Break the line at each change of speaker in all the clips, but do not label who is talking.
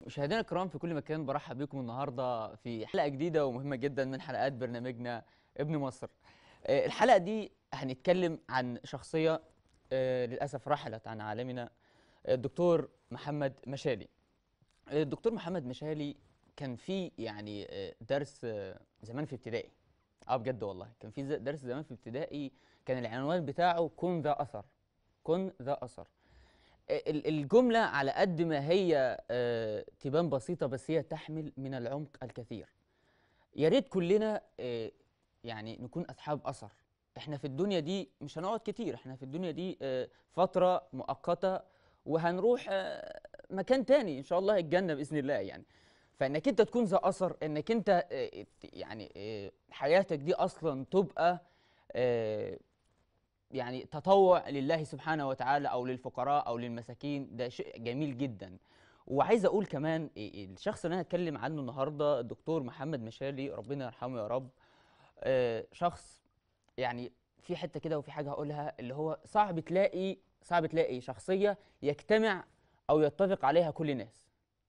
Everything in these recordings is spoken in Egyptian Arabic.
مشاهدينا الكرام في كل مكان برحب بكم النهارده في حلقه جديده ومهمه جدا من حلقات برنامجنا ابن مصر. آه، الحلقه دي هنتكلم عن شخصيه آه، للاسف رحلت عن عالمنا الدكتور محمد مشالي. آه، الدكتور محمد مشالي كان في يعني آه، درس آه، زمان في ابتدائي. اه بجد والله كان في ز- درس زمان في ابتدائي كان العنوان بتاعه كن ذا اثر. كن ذا اثر. ال- الجملة على قد ما هي آه، تبان بسيطة بس هي تحمل من العمق الكثير يا ريت كلنا آه، يعني نكون أصحاب أثر احنا في الدنيا دي مش هنقعد كتير احنا في الدنيا دي آه، فترة مؤقتة وهنروح آه، مكان تاني ان شاء الله الجنة بإذن الله يعني فانك انت تكون ذا اثر انك انت آه، ت- يعني آه، حياتك دي اصلا تبقى آه، يعني تطوع لله سبحانه وتعالى او للفقراء او للمساكين ده شيء جميل جدا وعايز اقول كمان إيه- الشخص اللي انا هتكلم عنه النهارده الدكتور محمد مشالي ربنا يرحمه يا رب آه، شخص يعني في حته كده وفي حاجه هقولها اللي هو صعب تلاقي صعب تلاقي شخصيه يجتمع او يتفق عليها كل الناس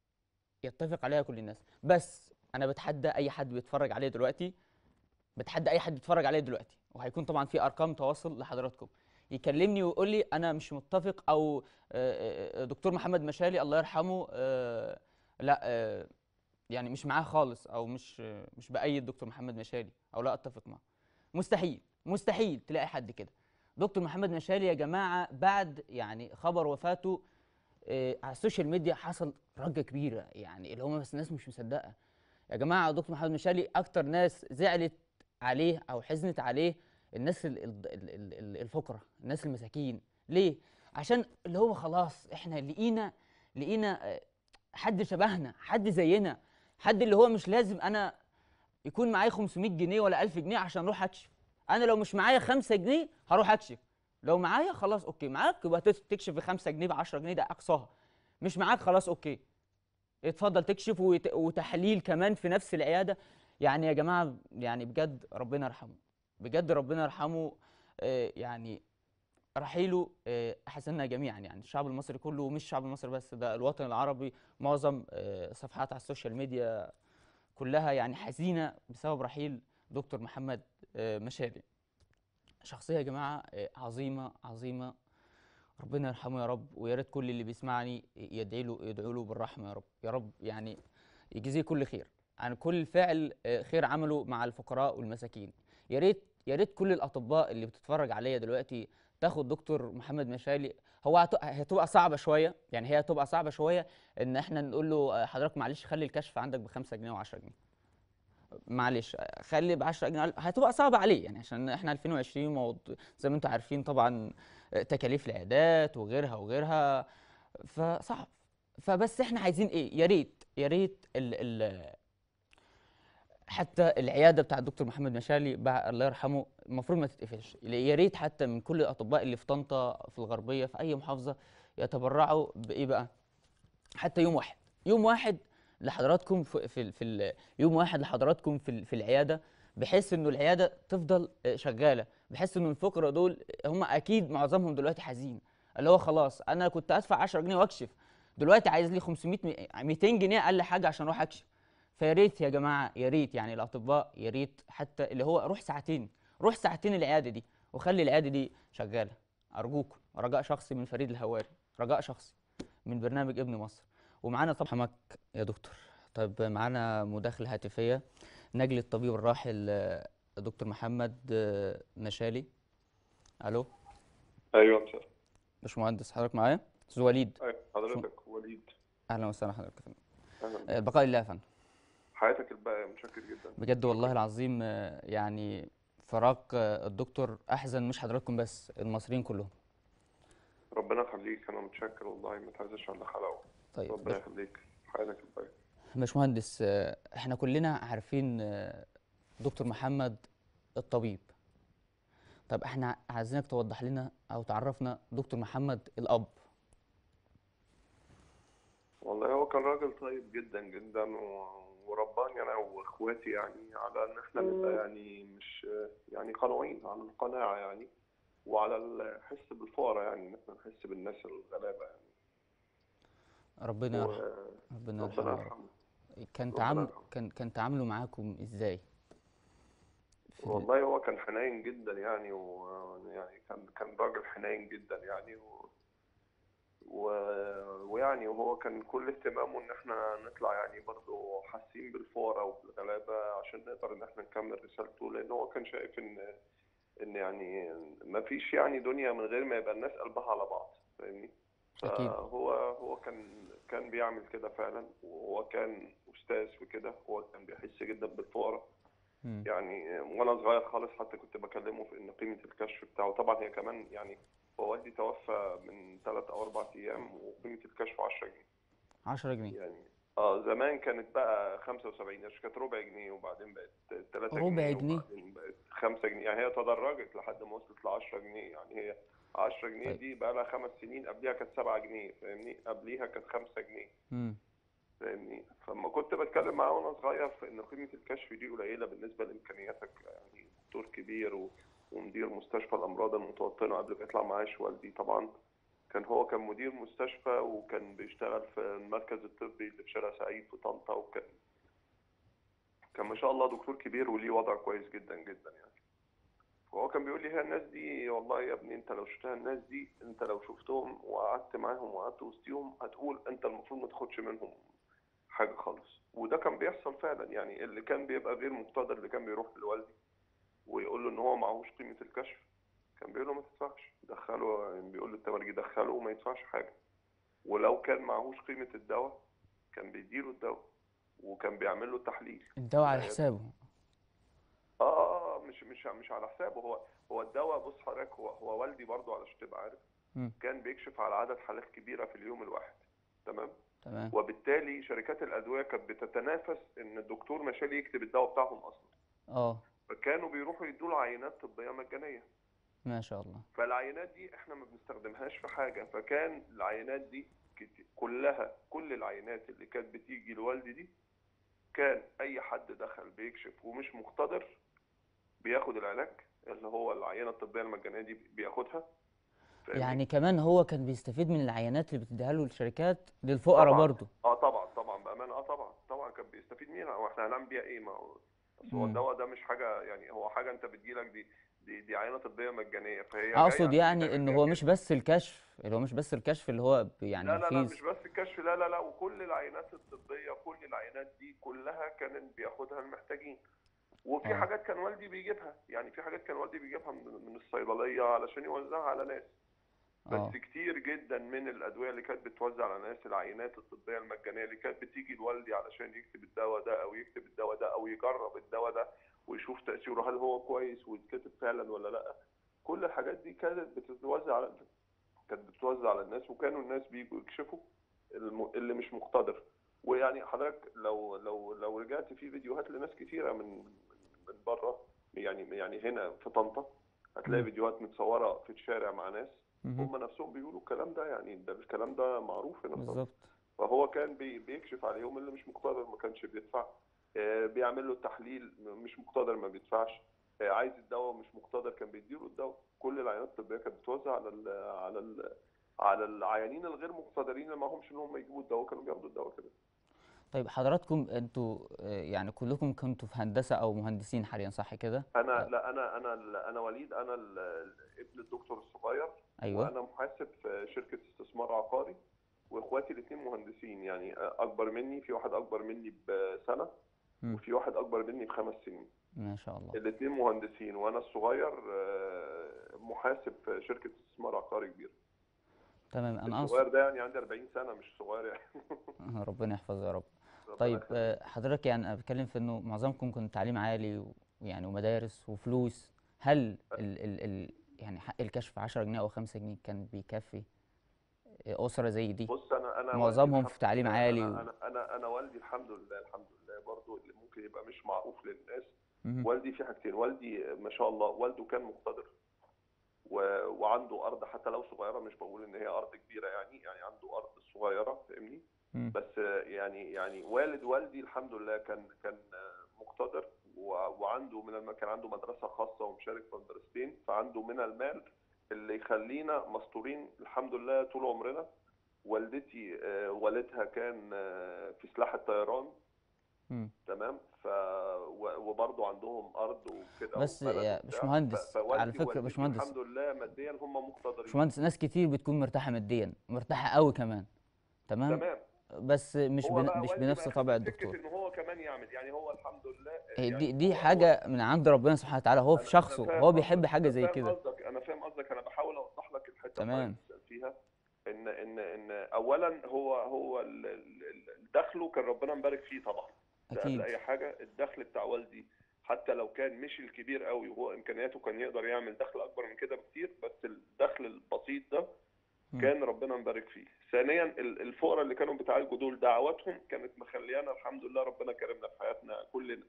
يتفق عليها كل الناس بس انا بتحدى اي حد بيتفرج عليه دلوقتي بتحدى اي حد يتفرج عليه دلوقتي وهيكون طبعا في ارقام تواصل لحضراتكم يكلمني ويقول لي انا مش متفق او آه، آه، دكتور محمد مشالي الله يرحمه آه، لا آه، يعني مش معاه خالص او مش آه، مش بايد دكتور محمد مشالي او لا اتفق معه مستحيل مستحيل تلاقي حد كده دكتور محمد مشالي يا جماعه بعد يعني خبر وفاته آه، على السوشيال ميديا حصل ضجه كبيره يعني اللي هم بس الناس مش مصدقه يا جماعه دكتور محمد مشالي اكتر ناس زعلت عليه او حزنت عليه الناس ال- ال- ال- ال- ال- الفقراء الناس المساكين ليه عشان اللي هو خلاص احنا لقينا لقينا آه، حد شبهنا حد زينا حد اللي هو مش لازم انا يكون معايا 500 جنيه ولا 1000 جنيه عشان اروح اكشف انا لو مش معايا 5 جنيه هروح اكشف لو معايا خلاص اوكي معاك يبقى تس- تكشف ب 5 جنيه ب 10 جنيه ده اقصاها مش معاك خلاص اوكي اتفضل تكشف وت- وتحليل كمان في نفس العياده يعني يا جماعه يعني بجد ربنا يرحمه بجد ربنا يرحمه آه، يعني رحيله آه، احزننا جميعا يعني الشعب المصري كله ومش الشعب المصري بس ده الوطن العربي معظم آه، صفحات على السوشيال ميديا كلها يعني حزينه بسبب رحيل دكتور محمد آه، مشالي شخصيه يا جماعه آه، عظيمه عظيمه ربنا يرحمه يا رب ويا ريت كل اللي بيسمعني يدعي له يدعوا له بالرحمه يا رب يا رب يعني يجزيه كل خير عن كل فعل آه، خير عمله مع الفقراء والمساكين يا ريت يا ريت كل الاطباء اللي بتتفرج عليا دلوقتي تاخد دكتور محمد مشالي هو هت- هتبقى صعبه شويه يعني هي هتبقى صعبه شويه ان احنا نقول له آه، حضرتك معلش خلي الكشف عندك ب 5 جنيه و10 جنيه معلش آه، خلي ب 10 جنيه هتبقى صعبه عليه يعني عشان احنا 2020 موضوع زي ما انتم عارفين طبعا آه، تكاليف العيادات وغيرها وغيرها فصعب فبس احنا عايزين ايه يا ريت يا ريت ال ال حتى العياده بتاع الدكتور محمد مشالي بع- الله يرحمه المفروض ما تتقفلش يا ريت حتى من كل الاطباء اللي في طنطا في الغربيه في اي محافظه يتبرعوا بايه بقى حتى يوم واحد يوم واحد لحضراتكم في في, في ال- يوم واحد لحضراتكم في ال- في العياده بحيث انه العياده تفضل آه، شغاله بحيث انه الفقراء دول هم اكيد معظمهم دلوقتي حزين اللي هو خلاص انا كنت ادفع 10 جنيه واكشف دلوقتي عايز لي 500 مي- 200 جنيه اقل حاجه عشان اروح اكشف فيا ريت يا جماعه يا ريت يعني الاطباء يا ريت حتى اللي هو روح ساعتين روح ساعتين العياده دي وخلي العياده دي شغاله ارجوكم رجاء شخصي من فريد الهواري رجاء شخصي من برنامج ابن مصر ومعانا طبعا حمك يا دكتور طيب معانا مداخله هاتفيه نجل الطبيب الراحل آه، دكتور محمد آه، مشالي الو
ايوه مساء
باشمهندس حضرتك معايا استاذ وليد
ايوه حضرتك وليد
اهلا وسهلا حضرتك يا فندم
اهلا
آه، البقاء لله يا فندم
حياتك الباقيه متشكر جدا
بجد والله العظيم آه، يعني فراق آه، الدكتور احزن مش حضراتكم بس المصريين كلهم
ربنا يخليك انا متشكر والله ما تعزش على حلاوه
طيب
ربنا
باش-
يخليك حياتك الباقيه
باشمهندس آه، احنا كلنا عارفين آه، دكتور محمد الطبيب طب احنا عايزينك توضح لنا او تعرفنا دكتور محمد الاب
والله هو كان راجل طيب جدا جدا و- ورباني انا واخواتي يعني على ان احنا نبقى يعني مش يعني قانوعين على القناعه يعني وعلى الحس بالفقراء يعني ان احنا نحس بالناس الغلابه يعني
ربنا
و-
يرحمه ربنا
ربنا
يرحمه يا رب
يرحمه
كان
ربنا
تعامل
يرحمه
كان كان تعامله معاكم ازاي في ال...
والله هو كان حنين جدا يعني ويعني كان كان راجل حنين جدا يعني و... و... ويعني وهو كان كل اهتمامه ان احنا نطلع يعني برضه حاسين بالفورة وبالغلابة عشان نقدر ان احنا نكمل رسالته لان هو كان شايف ان ان يعني ما فيش يعني دنيا من غير ما يبقى الناس قلبها على بعض فاهمني
اكيد
فهو هو كان كان بيعمل كده فعلا وهو كان استاذ في كده هو كان بيحس جدا بالفقراء
مم.
يعني وانا صغير خالص حتى كنت بكلمه في ان قيمه الكشف بتاعه طبعا هي كمان يعني هو والدي توفى من ثلاث او اربع ايام وقيمه الكشف 10 جنيه
10 جنيه
يعني اه زمان كانت بقى 75 قرش كانت ربع جنيه وبعدين بقت 3
ربع
جنيه
جنيه
وبعدين بقت 5 جنيه يعني هي تدرجت لحد ما وصلت ل 10 جنيه يعني هي 10 جنيه
طيب
دي بقى لها خمس سنين قبليها كانت 7 جنيه فاهمني قبليها كانت 5 جنيه
مم.
فاهمني فلما كنت بتكلم معاه وانا صغير في ان قيمه الكشف دي قليله بالنسبه لامكانياتك يعني دكتور كبير و... ومدير مستشفى الامراض المتوطنه قبل ما يطلع معاش والدي طبعا كان هو كان مدير مستشفى وكان بيشتغل في المركز الطبي اللي في شارع سعيد في طنطا وكان كان ما شاء الله دكتور كبير وليه وضع كويس جدا جدا يعني وهو كان بيقول لي هي الناس دي والله يا ابني انت لو شفتها الناس دي انت لو شفتهم وقعدت معاهم وقعدت وسطيهم هتقول انت المفروض ما تاخدش منهم حاجة خالص وده كان بيحصل فعلا يعني اللي كان بيبقى غير مقتدر اللي كان بيروح لوالدي ويقول له ان هو معهوش قيمة الكشف كان بيقول له ما تدفعش دخله يعني بيقول له التمرجي دخله وما يدفعش حاجة ولو كان معهوش قيمة الدواء كان بيديله الدواء وكان بيعمل له تحليل
الدواء على
العيادة
حسابه
اه آه، مش مش مش على حسابه هو هو الدواء بص حضرتك هو هو والدي برضو علشان تبقى عارف
مم.
كان بيكشف على عدد حالات كبيرة في اليوم الواحد تمام
تمام
وبالتالي شركات الأدوية كانت بتتنافس إن الدكتور مشالي يكتب الدواء بتاعهم أصلا
اه
فكانوا بيروحوا يدوا له عينات طبية مجانية
ما شاء الله
فالعينات دي احنا ما بنستخدمهاش في حاجة فكان العينات دي كت- كلها كل العينات اللي كانت بتيجي لوالدي دي كان أي حد دخل بيكشف ومش مقتدر بياخد العلاج اللي هو العينة الطبية المجانية دي بياخدها فاهمني؟
يعني كمان هو كان بيستفيد من العينات اللي بتديها له الشركات للفقراء
طبعا
برضه
اه طبعا طبعا بامانه اه طبعا طبعا كان بيستفيد منها واحنا هنعمل بيها ايه ما هو بس هو
مم.
الدواء ده مش حاجه يعني هو حاجه انت بتجيلك دي دي دي عينه طبيه مجانيه فهي جايه
اقصد
عشان
يعني
تعمل
ان
بيها
هو
كده
مش بس الكشف اللي هو مش بس الكشف اللي هو ب- يعني
لا لا لا
الفيز
مش بس الكشف لا لا لا وكل العينات الطبيه كل العينات دي كلها كان بياخدها المحتاجين وفي
اه
حاجات كان والدي بيجيبها يعني في حاجات كان والدي بيجيبها من من الصيدليه علشان يوزعها على ناس
اه
بس كتير جدا من الادويه اللي كانت بتوزع على الناس العينات الطبيه المجانيه اللي كانت بتيجي لوالدي علشان يكتب الدواء ده او يكتب الدواء ده او يجرب الدواء ده ويشوف تاثيره هل هو كويس ويتكتب فعلا ولا لا كل الحاجات دي كانت بتتوزع على كانت بتتوزع على الناس وكانوا الناس بيجوا يكشفوا الم- اللي مش مقتدر ويعني حضرتك لو لو لو رجعت في فيديوهات لناس كتيره من من من بره يعني يعني هنا في طنطا هتلاقي
مم.
فيديوهات متصوره في الشارع مع ناس
مهم.
هم نفسهم بيقولوا الكلام ده يعني ده الكلام ده معروف هنا في طنطا
بالظبط
فهو كان بي بيكشف عليهم اللي مش مقتدر ما كانش بيدفع آه، بيعمل له التحليل مش مقتدر ما بيدفعش آه، عايز الدواء مش مقتدر كان بيديله الدواء كل العينات الطبيه كانت بتوزع على ال على ال على العيانين الغير مقتدرين اللي معهمش ان هم يجيبوا الدواء كانوا بياخدوا الدواء كده
طيب حضراتكم انتوا آه، يعني كلكم كنتوا في هندسة او مهندسين حاليا صح كده
انا
آه،
لا انا انا ال- انا وليد انا ال- ال- ابن الدكتور الصغير
ايوه
وانا محاسب في شركه استثمار عقاري واخواتي الاثنين مهندسين يعني اكبر مني في واحد اكبر مني بسنه
مم.
وفي واحد اكبر مني بخمس سنين
ما شاء الله
الاثنين مهندسين وانا الصغير آه، محاسب في شركه استثمار عقاري كبير
تمام انا
الصغير
اقصد
ده يعني عندي 40 سنه مش صغير يعني
ربنا يحفظه يا رب
ربنا
طيب
يخليك
آه، حضرتك يعني انا بتكلم في انه معظمكم كنت تعليم عالي و- ويعني ومدارس وفلوس هل ال ال ال يعني حق الكشف 10 جنيه او 5 جنيه كان بيكفي آه، اسرة زي دي
بص انا انا والدي
معظمهم
الحمد
في تعليم
لله
عالي
انا
و...
انا انا انا والدي الحمد لله الحمد لله برضو اللي ممكن يبقى مش معروف للناس
مهم.
والدي في حاجتين والدي ما شاء الله والده كان مقتدر و... وعنده ارض حتى لو صغيره مش بقول ان هي ارض كبيره يعني يعني عنده ارض صغيره فاهمني
مم.
بس يعني يعني والد والدي الحمد لله كان كان مقتدر و... وعنده من الم... كان عنده مدرسه خاصه ومشارك في مدرستين فعنده من المال اللي يخلينا مستورين الحمد لله طول عمرنا والدتي آه، والدها كان آه، في سلاح الطيران
مم.
تمام ف و- وبرضه عندهم ارض وكده
بس
وبلد
يا
وبتاع.
باشمهندس،
ف- فوالدي
على فكرة
ووالدتي
باشمهندس.
الحمد لله ماديا هم مقتدرين
باشمهندس ناس كتير بتكون مرتاحه ماديا مرتاحه قوي كمان تمام
تمام
بس مش
هو
بن...
بقى
مش
والدي
بنفس
بقى
طبع
خد سكة
الدكتور
ان هو كمان يعمل يعني هو الحمد لله
هي
يعني
دي دي
هو- هو-
حاجه من عند ربنا سبحانه وتعالى هو
أنا-
في
أنا
شخصه
فاهم
هو بيحب
قصدك،
حاجه
أنا
زي
فاهم
كده
قصدك انا فاهم قصدك انا بحاول اوضح لك الحته
تمام.
اللي بتسأل فيها ان ان ان اولا هو هو ال- ال- ال- دخله كان ربنا مبارك فيه طبعا ده قبل
اكيد
اي حاجه الدخل بتاع والدي حتى لو كان مش الكبير قوي وهو امكانياته كان يقدر يعمل دخل اكبر من كده بكتير بس الدخل البسيط ده
مم.
كان ربنا مبارك فيه ثانيا ال- الفقراء اللي كانوا بيتعالجوا دول دعواتهم كانت مخليانا الحمد لله ربنا كرمنا في حياتنا كلنا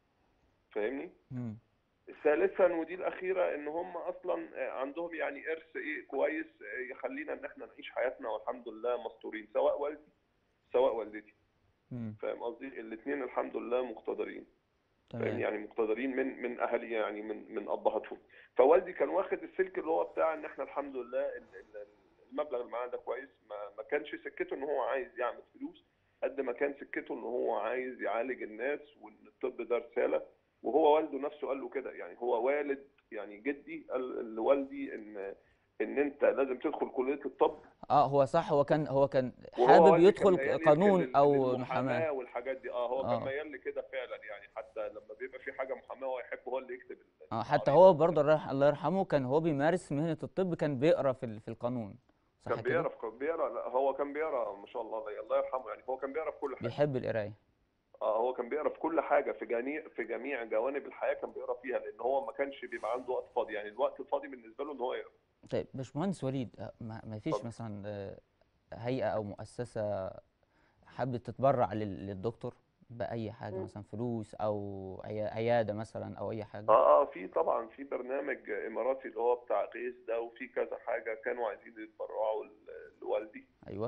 فاهمني
مم.
ثالثا ودي الاخيره ان هم اصلا عندهم يعني ارث ايه كويس يخلينا ان احنا نعيش حياتنا والحمد لله مستورين سواء والدي سواء والدتي
مم.
فاهم قصدي الاثنين الحمد لله مقتدرين فاهم
تمام
يعني مقتدرين من من اهالي يعني من من ابهاتهم فوالدي كان واخد السلك اللي هو بتاع ان احنا الحمد لله ال- ال- المبلغ اللي معاه ده كويس ما ما كانش سكته ان هو عايز يعمل فلوس قد ما كان سكته ان هو عايز يعالج الناس وان الطب ده رساله وهو والده نفسه قال له كده يعني هو والد يعني جدي قال لوالدي ان ان انت لازم تدخل كليه الطب
اه هو صح هو كان هو كان
وهو
حابب
والدي كان
يدخل
ميال يمكن
قانون
لل-
او
للمحاماه
محاماه
والحاجات دي اه هو
آه.
كان ميال لكده فعلا يعني حتى لما بيبقى في حاجه محاماه هو يحب هو اللي يكتب ال-
اه حتى
العريضة.
هو برضه الله يرح- الله يرحمه كان هو بيمارس مهنه الطب كان بيقرا في ال- في القانون صح
كان
كده
بيعرف كان بيقرا لا هو كان بيقرا ما شاء الله الله الله يرحمه يعني هو كان بيقرا في كل حاجه
بيحب القرايه
اه هو كان بيقرا في كل حاجه في جميع في جميع جوانب الحياه كان بيقرا فيها لان هو ما كانش بيبقى عنده وقت فاضي يعني الوقت الفاضي بالنسبه له ان هو يقرا
طيب باشمهندس وليد آه، ما ما فيش
اتفضل.
مثلا آه، هيئة أو مؤسسة حابة تتبرع لل- للدكتور بأي حاجة
مم.
مثلا فلوس أو عيا- عيادة مثلا أو أي حاجة
اه اه في طبعا في برنامج اماراتي اللي هو بتاع قيس ده وفي كذا حاجه كانوا عايزين يتبرعوا ل- لوالدي
أيوه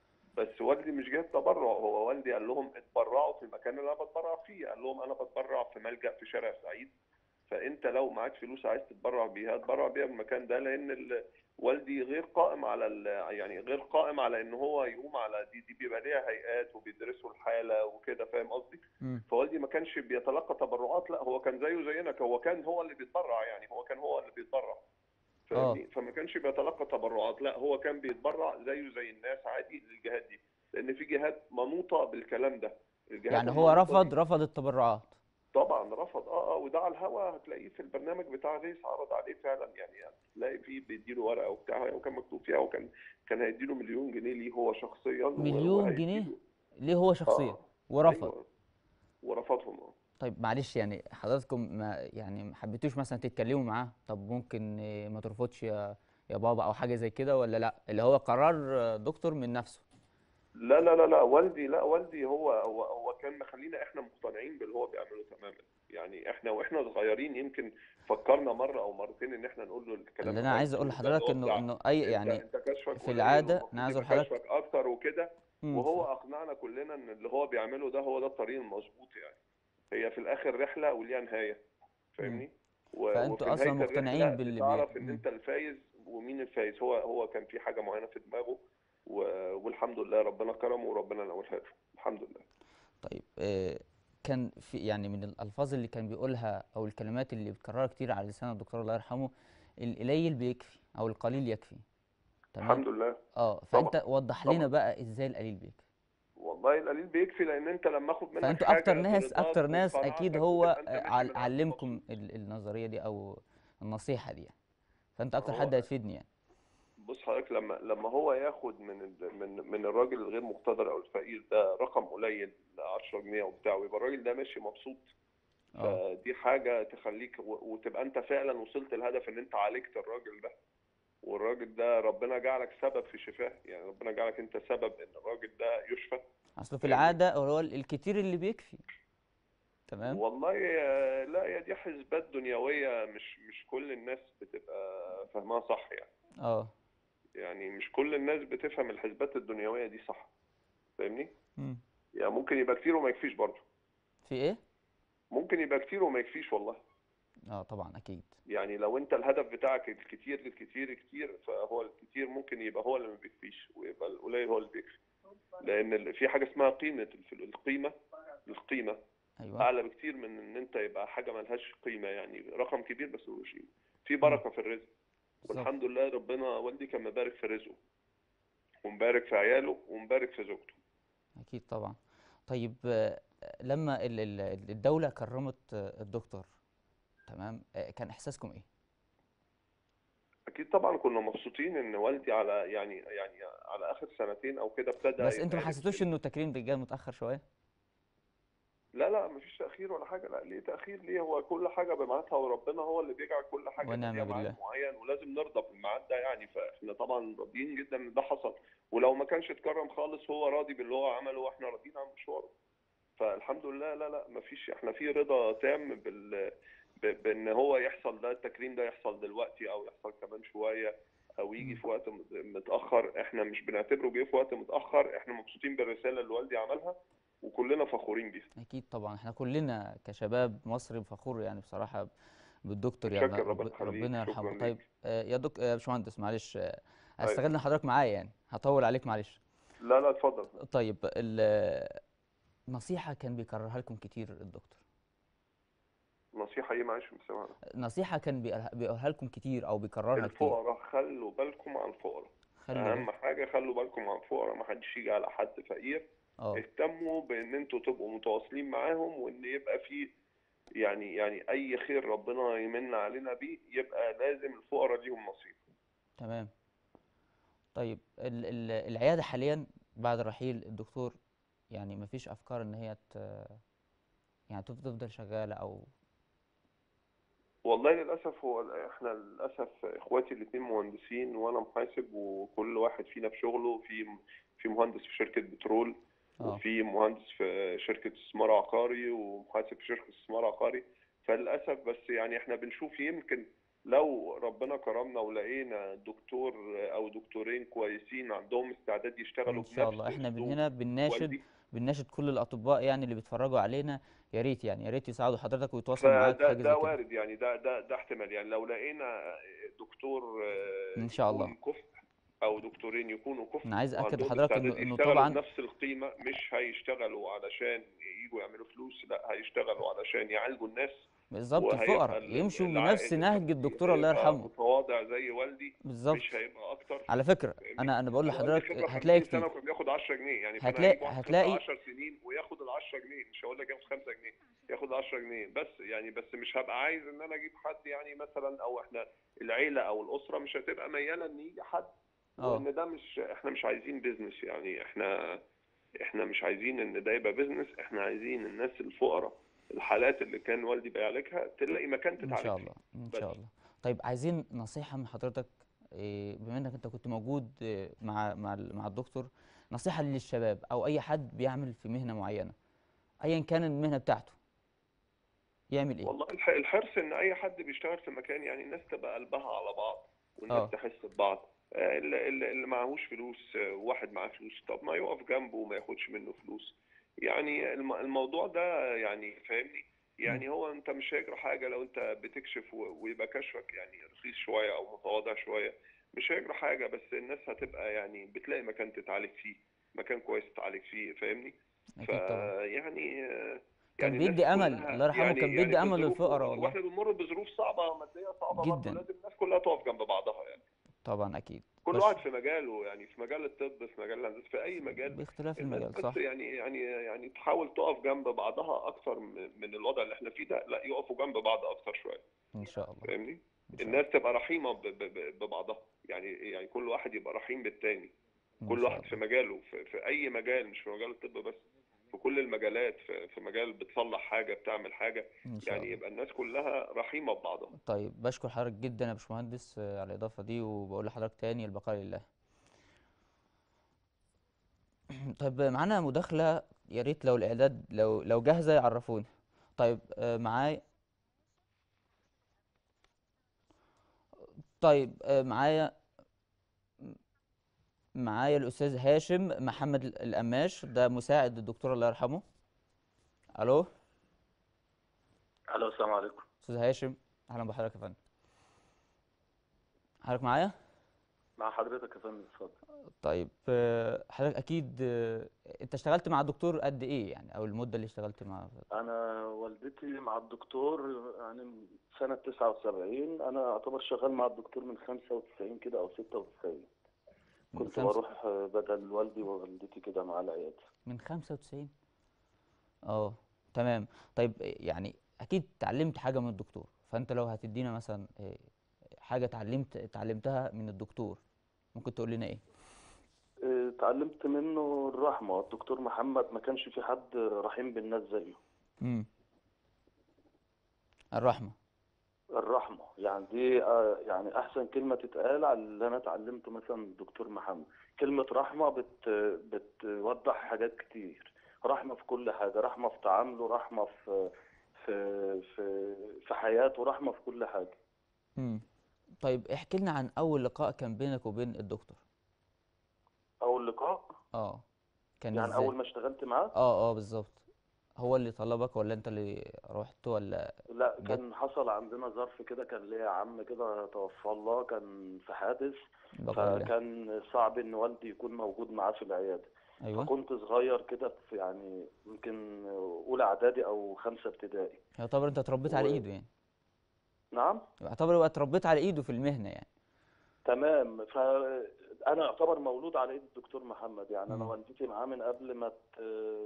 بس والدي مش جاي تبرع هو والدي قال لهم اتبرعوا في المكان اللي انا بتبرع فيه قال لهم انا بتبرع في ملجأ في شارع سعيد فانت لو معاك فلوس عايز تتبرع بيها اتبرع بيها بالمكان ده لان ال- والدي غير قائم على ال- يعني غير قائم على ان هو يقوم على دي دي بيبقى ليها هيئات وبيدرسوا الحاله وكده فاهم قصدي
مم.
فوالدي ما كانش بيتلقى تبرعات لا هو كان زيه زينا هو كان هو اللي بيتبرع يعني هو كان هو اللي بيتبرع فاهمني فما كانش بيتلقى تبرعات لا هو كان بيتبرع زيه زي الناس عادي للجهات دي لان في جهات منوطه بالكلام ده الجهات
يعني هو
المنوطة
رفض
دي
رفض التبرعات
طبعا رفض اه اه وده على الهوا هتلاقيه في البرنامج بتاع غيث عرض عليه فعلا يعني هتلاقي فيه بيديله ورقه وبتاع وكان مكتوب فيها وكان كان هيديله مليون جنيه ليه هو شخصيا و-
مليون جنيه؟
وهيديله-
ليه هو شخصيا
آه.
ورفض
أيوة. ورفضهم اه
طيب معلش يعني حضراتكم ما يعني ما حبيتوش مثلا تتكلموا معاه طب ممكن آه، ما ترفضش يا يا بابا أو حاجة زي كده ولا لأ اللي هو قرار آه، دكتور من نفسه
لا لا لا لا والدي لا والدي هو هو هو كان مخلينا احنا مقتنعين باللي هو بيعمله تماما يعني احنا واحنا صغيرين يمكن فكرنا مره او مرتين ان احنا نقول له الكلام
اللي
ده
أنا عايز أقول
ده
لحضرتك
اللي هو
إنه
بتاع
إنه أي
انت
يعني
انت كشفك
في
قليل
العادة
والمفروض
أنا عايز
يبقى
أقول لحضرتك
كشفك اكتر وكده
مم.
وهو اقنعنا كلنا ان اللي هو بيعمله ده هو ده الطريق المظبوط يعني هي في الاخر رحله وليها نهايه فاهمني و-
فأنتوا
وفي
أصلاً
نهاية
مقتنعين
الرحلة
باللي بي-
بتعرف ان
مم.
انت الفايز ومين الفايز هو هو كان في حاجه معينه في دماغه و- والحمد لله ربنا كرمه وربنا نولها له الحمد لله
طيب آه، كان في يعني من الألفاظ اللي كان بيقولها أو الكلمات اللي بتكررها كتير على لسان الدكتور الله يرحمه القليل بيكفي أو القليل يكفي تمام
الحمد لله
اه
طبعا
فأنت وضح
طبعا.
لنا بقى إزاي القليل بيكفي
والله القليل بيكفي لان انت لما اخد منك
فأنتوا
حاجه
أكتر ناس
برضاك
أكتر ناس أكيد
وقناعتك
هو
وتبقى انت
آه،
ماشي
عل-
من قلبك
علمكم
مبسوط
ال- النظرية دي أو النصيحة دي يعني فأنت أكتر
هو
حد هتفيدني يعني
بص حضرتك لما لما هو ياخد من ال- من من الراجل الغير مقتدر او الفقير ده رقم قليل 10 جنيه وبتاع ويبقى الراجل ده ماشي مبسوط
اه
فدي حاجه تخليك و- وتبقى انت فعلا وصلت الهدف ان انت عالجت الراجل ده والراجل ده ربنا جعلك سبب في شفاه يعني ربنا جعلك انت سبب ان الراجل ده يشفى
أصله في
فاهمني؟
العادة هو ال- الكتير اللي بيكفي تمام
والله آه، لا هي دي حسبات دنيويه مش مش كل الناس بتبقى فاهمها صح يعني
اه
يعني مش كل الناس بتفهم الحسبات الدنيويه دي صح فاهمني
مم.
يعني ممكن يبقى كتير وما يكفيش برضه
في إيه؟
ممكن يبقى كتير وما يكفيش والله
اه طبعا اكيد
يعني لو انت الهدف بتاعك الكتير الكتير كتير فهو الكتير ممكن يبقى هو اللي ما بيكفيش ويبقى القليل هو اللي بيكفي لان ال- في حاجه اسمها قيمه الف- القيمه القيمه
ايوه
اعلى بكتير من ان انت يبقى حاجه ملهاش قيمه يعني رقم كبير بس ملوش قيمه في بركه في الرزق
بالظبط
والحمد لله ربنا والدي كان مبارك في رزقه ومبارك في عياله ومبارك في زوجته
اكيد طبعا طيب آه، لما ال- ال- الدولة كرمت آه، الدكتور تمام آه، كان احساسكم ايه
اكيد طبعا كنا مبسوطين ان والدي على يعني يعني على اخر سنتين او كده ابتدى
بس انتوا ما
يتعرف
حسيتوش انه التكريم ده جه متأخر شوية
لا لا مفيش تأخير ولا حاجة لا ليه تأخير ليه هو كل حاجة بميعادها وربنا هو اللي بيجعل كل حاجة
ونعم
ليها ميعاد
بالله.
معين ولازم نرضى بالميعاد ده يعني فاحنا طبعا راضيين جدا ان ده حصل ولو ما كانش اتكرم خالص هو راضي باللي هو عمله واحنا راضيين عن مشواره فالحمد لله لا لا مفيش احنا في رضا تام بال ب- بان هو يحصل ده التكريم ده يحصل دلوقتي او يحصل كمان شوية او يجي
مم.
في وقت مت- متأخر احنا مش بنعتبره جه في وقت متأخر احنا مبسوطين بالرسالة اللي والدي عملها وكلنا فخورين بيها
اكيد طبعا احنا كلنا كشباب مصري فخور يعني بصراحة بالدكتور يعني
شكرا ربنا
رب
يخليك
ربنا
شكرا
يرحمه
ليك
طيب آه، يا دك يا باشمهندس معلش آه،
أيوة.
هستغل ان حضرتك معايا يعني هطول عليك معلش
لا لا اتفضل
طيب ال- نصيحة كان بيكررها لكم كتير الدكتور
نصيحة ايه معلش مش سامعها
نصيحة كان بيقولها بيقولها لكم كتير او بيكررها كتير
الفقراء خلوا بالكم عن الفقراء
خلوا
اهم حاجة خلوا بالكم عن الفقراء ما حدش يجي على حد فقير
اه
اهتموا بان انتوا تبقوا متواصلين معاهم وان يبقى في يعني يعني اي خير ربنا يمن علينا بيه يبقى لازم الفقراء ليهم نصيب
تمام طيب ال ال العيادة حاليا بعد رحيل الدكتور يعني مفيش افكار ان هي ت يعني تف- تفضل شغالة او
والله للاسف هو احنا للاسف اخواتي الاثنين مهندسين وانا محاسب وكل واحد فينا في شغله في في مهندس في شركة بترول
اه
وفي مهندس في شركة استثمار عقاري ومحاسب في شركة استثمار عقاري فللأسف بس يعني احنا بنشوف يمكن لو ربنا كرمنا ولقينا دكتور أو دكتورين كويسين عندهم استعداد يشتغلوا
ان شاء
بنفس
الله احنا من
أسلوب
هنا بنناشد
والدي
بنناشد كل الاطباء يعني اللي بيتفرجوا علينا يا ريت يعني يا ريت يساعدوا حضرتك ويتواصلوا معاك في
فده
حاجة زي
ده
كده
وارد يعني ده ده ده احتمال يعني لو لقينا دكتور آه،
ان شاء
يكون
الله
كفء أو دكتورين يكونوا كفء
انا عايز اكد
وعندهم
لحضرتك انه
استعداد
انه
يشتغلوا
طبعا
بنفس القيمة مش هيشتغلوا علشان يجوا يعملوا فلوس لا هيشتغلوا علشان يعالجوا الناس
بالظبط
وهيبقى
الفقراء
ال-
يمشوا
العائد
بنفس نهج الدكتور الله
هيبقى
يرحمه
متواضع زي والدي
بالظبط
مش هيبقى اكتر
على فكرة
فاهمني
انا انا بقول
والدي
لحضرتك
خبرة
هتلاقي
50 سنة
كتير
وكان بياخد 10 جنيه يعني فانا
هتلاقي
هجيب واحد خبرة
هتلاقي
10 سنين وياخد ال 10 جنيه مش هقول لك ياخد 5 جنيه ياخد 10 جنيه بس يعني بس مش هبقى عايز ان انا اجيب حد يعني مثلا او احنا العيلة او الاسرة مش هتبقى ميالة ان يجي حد
اه
وان ده مش احنا مش عايزين بيزنس يعني احنا احنا مش عايزين ان ده يبقى بيزنس احنا عايزين الناس الفقراء الحالات اللي كان والدي بيعالجها تلاقي مكان
ان
تتعالج
شاء
فيه
الله ان
بس
شاء الله طيب عايزين نصيحة من حضرتك إيه، بما انك انت كنت موجود إيه، مع مع ال- مع الدكتور نصيحة للشباب او اي حد بيعمل في مهنة معينة ايا كان المهنة بتاعته يعمل ايه
والله الح- الحرص ان اي حد بيشتغل في مكان يعني الناس تبقى قلبها على بعض والناس
اه
تحس ببعض آه، اللي, اللي اللي معهوش فلوس آه، واحد معاه فلوس طب ما يقف جنبه وما ياخدش منه فلوس يعني الم- الموضوع ده يعني فاهمني
مم.
يعني هو انت مش هيجرى حاجة لو انت بتكشف و- ويبقى كشفك يعني رخيص شوية او متواضع شوية مش هيجرى حاجة بس الناس هتبقى يعني بتلاقي مكان تتعالج فيه مكان كويس تتعالج فيه فاهمني
اكيد طبعا
فيعني آه،
كان
يعني
بيدي
الناس
امل
كلها
الله يرحمه
يعني
كان
يعني
بيدي
في
امل
ظروف
للفقراء والله
واحنا بنمر بظروف صعبة مادية صعبة برضه
جدا
لازم الناس كلها تقف جنب بعضها يعني
طبعا اكيد
كل
بس
واحد في مجاله يعني في مجال الطب في مجال الهندسة في أي مجال
باختلاف
الناس
المجال
بس
صح
يعني يعني يعني تحاول تقف جنب بعضها أكتر من من الوضع اللي احنا فيه ده لا يقفوا جنب بعض أكتر شوية
ان شاء الله
فاهمني؟
ان شاء
الناس
الله
تبقى رحيمة ب- ب- ب- ببعضها يعني يعني كل واحد يبقى رحيم بالتاني
ان
كل
شاء
واحد في
الله
مجاله في, في أي مجال مش في مجال الطب بس في كل المجالات في, في مجال بتصلح حاجة بتعمل حاجة
ان شاء
يعني
الله
يبقى الناس كلها رحيمة ببعضها
طيب بشكر حضرتك جدا يا باشمهندس آه، على الإضافة دي وبقول لحضرتك تاني البقاء لله طيب معانا مداخلة يا ريت لو الإعداد لو لو جاهزة يعرفوني طيب آه، معايا طيب آه، معايا معايا الأستاذ هاشم محمد ال- القماش ده مساعد الدكتور الله يرحمه ألو
الو السلام عليكم
أستاذ هاشم اهلا بحضرتك يا فندم حضرتك معايا
مع حضرتك يا فندم اتفضل
طيب آه، حضرتك اكيد آه، انت اشتغلت مع الدكتور قد ايه يعني او المده اللي اشتغلت معاه
انا والدتي مع الدكتور يعني سنة 79 انا اعتبر شغال مع الدكتور من 95 كده او 96
من
كنت
خمسة-
بروح بدل والدي ووالدتي كده مع العيادة
من 95 اه تمام طيب يعني اكيد اتعلمت حاجه من الدكتور فانت لو هتدينا مثلا آه، حاجه اتعلمت اتعلمتها من الدكتور ممكن تقول لنا ايه
اه، اتعلمت منه الرحمة الدكتور محمد ما كانش في حد رحيم بالناس زيه
امم الرحمه
الرحمة يعني دي اه، يعني احسن كلمة تتقال على اللي انا اتعلمته مثلا من الدكتور محمد كلمة رحمة بت بتوضح حاجات كتير رحمة في كل حاجة رحمة في تعامله رحمة في في في في حياته رحمة في كل حاجة
امم طيب احكي لنا عن اول لقاء كان بينك وبين الدكتور
أول لقاء
اه كان
يعني
ازاي
أول ما اشتغلت معاه
اه اه بالظبط هو اللي طلبك ولا انت اللي رحت ولا
لا
جت
كان حصل عندنا ظرف كده كان ليا عم كده توفى الله كان في حادث
بقى الله
فكان صعب إن والدي يكون موجود معاه في العيادة
ايوه
فكنت صغير كده في يعني يمكن أولى إعدادي أو خمسة ابتدائي
يعتبر انت اتربيت على
و...
ايده يعني
نعم
يعتبر يبقى اتربيت على ايده في المهنه يعني
تمام فأنا أعتبر مولود على إيد الدكتور محمد يعني أنا
امم
والدتي معاه من قبل ما ت...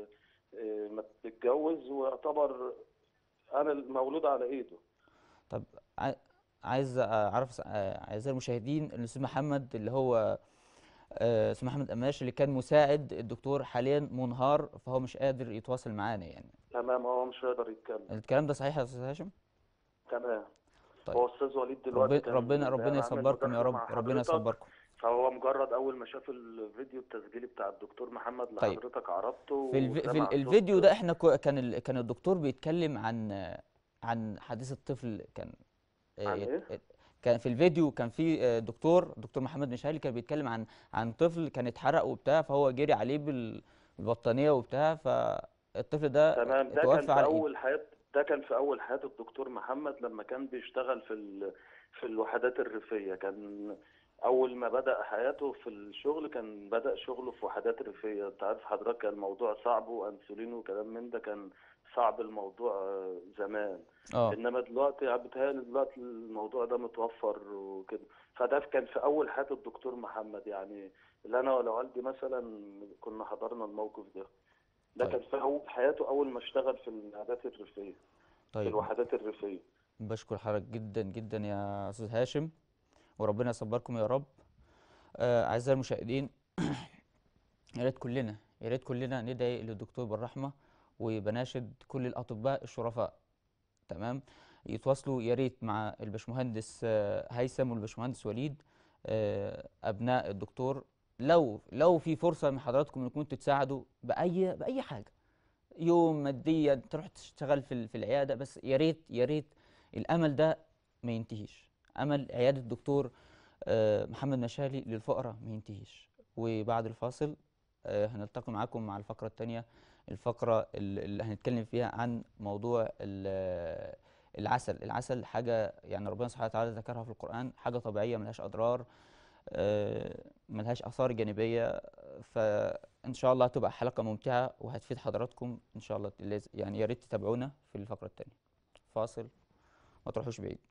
ما تتجوز ويعتبر أنا المولود على إيده
طب عاي- عايز اعرف س- آه، اعزائي المشاهدين ان الاستاذ محمد اللي هو آه، استاذ محمد قماش اللي كان مساعد الدكتور حاليا منهار فهو مش قادر يتواصل معانا يعني
تمام هو مش هيقدر يتكلم
الكلام ده صحيح يا استاذ هاشم
تمام
طيب
هو استاذ وليد دلوقتي
ربنا
كان
ربنا ربنا
عامل
يصبركم يا
مداخلة
رب
مع
ربنا
حضرتك
يصبركم
فهو مجرد اول ما شاف الفيديو التسجيلي بتاع الدكتور محمد اللي
طيب
حضرتك عرضته
في الف... في
وسمع
ال-
صوت
الفيديو ده احنا كو... كان ال... كان الدكتور بيتكلم عن عن حديث الطفل كان
عن
آه،
ايه؟
آه، كان في الفيديو كان في آه، دكتور دكتور محمد مشعلي كان بيتكلم عن عن طفل كان اتحرق وبتاع فهو جري عليه بال- بالبطانية وبتاع فالطفل ده
تمام ده كان
اتوفى
في
على ايده
اول حياة ده كان في اول حياة الدكتور محمد لما كان بيشتغل في ال... في الوحدات الريفية كان اول ما بدأ حياته في الشغل كان بدأ شغله في وحدات ريفية انت عارف حضرتك كان الموضوع صعب وانسولين وكلام من ده كان صعب الموضوع آه، زمان
اه
انما دلوقتي يعني بيتهيألي دلوقتي الموضوع ده متوفر وكده فده كان في اول حياة الدكتور محمد يعني اللي انا ولا والدي مثلا كنا حضرنا الموقف ده ده
طيب
كان في اول حياته اول ما اشتغل في العادات الريفية في
طيب
الوحدات الريفية
بشكر حضرتك جدا جدا يا استاذ هاشم وربنا يصبركم يا رب آه، اعزائي المشاهدين يا ريت كلنا يا ريت كلنا ندعي للدكتور بالرحمه وبناشد كل الاطباء الشرفاء تمام يتواصلوا يا ريت مع الباشمهندس آه، هيثم والباشمهندس وليد آه، ابناء الدكتور لو لو في فرصه من حضراتكم انكم تساعدوا باي باي حاجه يوم ماديا تروح تشتغل في ال- في العياده بس يا ريت يا ريت الامل ده ما ينتهيش امل عياده الدكتور آه، محمد مشالي للفقراء ما ينتهيش وبعد الفاصل آه، هنلتقي معاكم مع الفقره الثانيه الفقره ال- اللي هنتكلم فيها عن موضوع ال- العسل العسل حاجه يعني ربنا سبحانه وتعالى ذكرها في القران حاجه طبيعيه ملهاش اضرار آه، ملهاش اثار جانبيه فان شاء الله هتبقى حلقه ممتعه وهتفيد حضراتكم ان شاء الله لاز- يعني يا ريت تتابعونا في الفقره الثانيه فاصل ما تروحوش بعيد